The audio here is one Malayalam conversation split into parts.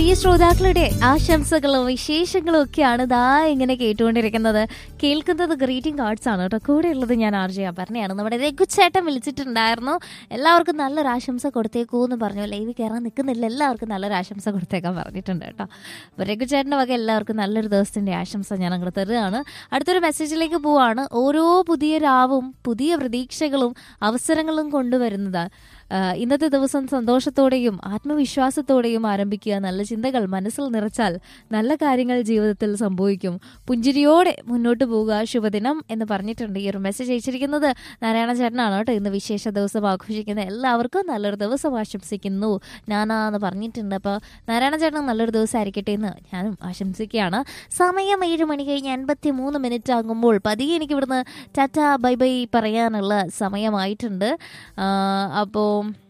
പ്രിയ ശ്രോതാക്കളുടെ ആശംസകളും വിശേഷങ്ങളും ഒക്കെയാണ് ദാ ഇങ്ങനെ കേട്ടുകൊണ്ടിരിക്കുന്നത് കേൾക്കുന്നത് ഗ്രീറ്റിംഗ് കാർഡ്സ് ആണ് കേട്ടോ കൂടെ ഉള്ളത് ഞാൻ ആർ ജെ പറഞ്ഞയാണ് നമ്മുടെ രഘുചേട്ടൻ വിളിച്ചിട്ടുണ്ടായിരുന്നു എല്ലാവർക്കും നല്ലൊരു ആശംസ കൊടുത്തേക്കൂ എന്ന് പറഞ്ഞു ലൈവ് കയറാൻ നിൽക്കുന്നില്ല എല്ലാവർക്കും നല്ലൊരു ആശംസ കൊടുത്തേക്കാൻ പറഞ്ഞിട്ടുണ്ട് കേട്ടോ അപ്പോൾ രഘുചേട്ടൻ്റെ വക എല്ലാവർക്കും നല്ലൊരു ദിവസത്തിൻ്റെ ആശംസ ഞാൻ അങ്ങോട്ട് തരുകയാണ് അടുത്തൊരു മെസ്സേജിലേക്ക് പോവാണ് ഓരോ പുതിയ രാവും പുതിയ പ്രതീക്ഷകളും അവസരങ്ങളും കൊണ്ടുവരുന്നത് ആ, ഇന്നത്തെ ദിവസം സന്തോഷത്തോടെയും ആത്മവിശ്വാസത്തോടെയും ആരംഭിക്കുക നല്ല ചിന്തകൾ മനസ്സിൽ നിറച്ചാൽ നല്ല കാര്യങ്ങൾ ജീവിതത്തിൽ സംഭവിക്കും പുഞ്ചിരിയോടെ മുന്നോട്ട് പോവുക ശുഭദിനം എന്ന് പറഞ്ഞിട്ടുണ്ട് ഈ ഒരു മെസ്സേജ് അയച്ചിരിക്കുന്നത് നാരായണ ചേട്ടനാണ് കേട്ടോ ഇന്ന് വിശേഷ ദിവസം ആഘോഷിക്കുന്ന എല്ലാവർക്കും നല്ലൊരു ദിവസം ആശംസിക്കുന്നു ഞാനാ എന്ന് പറഞ്ഞിട്ടുണ്ട് അപ്പോൾ നാരായണ ചേട്ടൻ നല്ലൊരു ദിവസം ആയിരിക്കട്ടെ എന്ന് ഞാനും ആശംസിക്കുകയാണ് സമയം ഏഴ് മണി കഴിഞ്ഞ് അൻപത്തി മൂന്ന് മിനിറ്റ് ആകുമ്പോൾ പതിയെ എനിക്ക് ഇവിടുന്ന് ടാറ്റ ബൈ ബൈ പറയാനുള്ള സമയമായിട്ടുണ്ട് അപ്പോൾ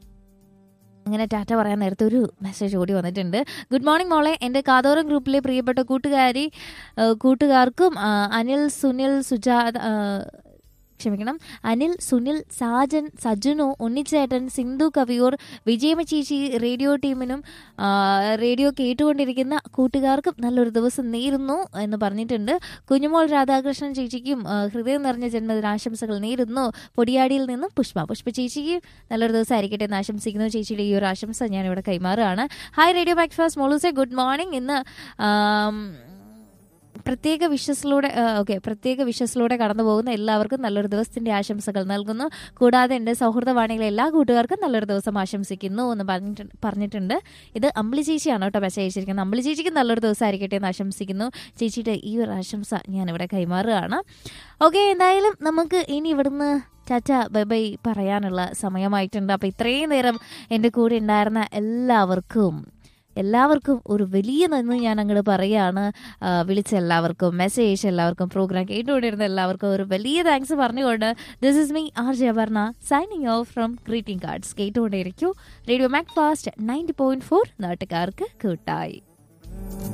അങ്ങനെ ടാറ്റ പറയാൻ നേരത്തെ ഒരു മെസ്സേജ് ഓടി വന്നിട്ടുണ്ട് ഗുഡ് മോർണിംഗ് മോളെ എൻ്റെ കാതോരം ഗ്രൂപ്പിലെ പ്രിയപ്പെട്ട കൂട്ടുകാരി ആ, കൂട്ടുകാർക്കും ആ, അനിൽ സുനിൽ സുജാത ആ, ക്ഷമിക്കണം അനിൽ സുനിൽ സാജൻ സജുനു ഉണ്ണിച്ചേട്ടൻ സിന്ധു കവിയൂർ വിജയമ ചേച്ചി റേഡിയോ ടീമിനും ആ, റേഡിയോ കേട്ടുകൊണ്ടിരിക്കുന്ന കൂട്ടുകാർക്കും നല്ലൊരു ദിവസം നേരുന്നു എന്ന് പറഞ്ഞിട്ടുണ്ട് കുഞ്ഞുമോൾ രാധാകൃഷ്ണൻ ചേച്ചിക്കും ആ, ഹൃദയം നിറഞ്ഞ ജന്മദിനാശംസകൾ നേരുന്നു പൊടിയാടിയിൽ നിന്നും പുഷ്പ പുഷ്പ ചേച്ചിക്ക് നല്ലൊരു ദിവസം ആയിരിക്കട്ടെ എന്ന് ആശംസിക്കുന്നു ചേച്ചിയുടെ ഈ ഒരു ആശംസ ഞാൻ ഇവിടെ കൈമാറുകയാണ് ഹായ് റേഡിയോ ബ്രേക്ക്ഫാസ്റ്റ് മോളൂസെ ഗുഡ് മോർണിംഗ് ഇന്ന് ആം, പ്രത്യേക വിഷസിലൂടെ ഓക്കെ പ്രത്യേക വിഷസിലൂടെ കടന്നു പോകുന്ന എല്ലാവർക്കും നല്ലൊരു ദിവസത്തിന്റെ ആശംസകൾ നൽകുന്നു കൂടാതെ എൻ്റെ സൗഹൃദവാണികളെ എല്ലാ കൂട്ടുകാർക്കും നല്ലൊരു ദിവസം ആശംസിക്കുന്നു എന്ന് പറഞ്ഞിട്ട് പറഞ്ഞിട്ടുണ്ട് ഇത് അമ്പിളി ചേച്ചിയാണ് കേട്ടോ മെസ്സേജ് അയച്ചിരിക്കുന്നത് അമ്പിളി ചേച്ചിക്ക് നല്ലൊരു ദിവസം ആയിരിക്കട്ടെ എന്ന് ആശംസിക്കുന്നു ചേച്ചിയുടെ ഈ ഒരു ആശംസ ഞാൻ ഇവിടെ കൈമാറുകയാണ് ഓക്കെ എന്തായാലും നമുക്ക് ഇനി ഇവിടുന്ന് ചാച്ച ബൈ ബൈ പറയാനുള്ള സമയമായിട്ടുണ്ട് അപ്പോൾ ഇത്രയും നേരം എൻ്റെ കൂടെ ഉണ്ടായിരുന്ന എല്ലാവർക്കും എല്ലാവർക്കും ഒരു വലിയ നന്ദി ഞാൻ അങ്ങോട്ട് പറയുകയാണ് ആ, വിളിച്ച എല്ലാവർക്കും മെസ്സേജ് എല്ലാവർക്കും പ്രോഗ്രാം കേട്ടുകൊണ്ടിരുന്ന എല്ലാവർക്കും ഒരു വലിയ താങ്ക്സ് പറഞ്ഞുകൊണ്ട് this is me R Jayavarna signing off from greeting cards കേട്ടുകൊണ്ടേയിരിക്കൂ radio Macfast ninety point four നാട്ടുകാർക്ക് കൂട്ടായി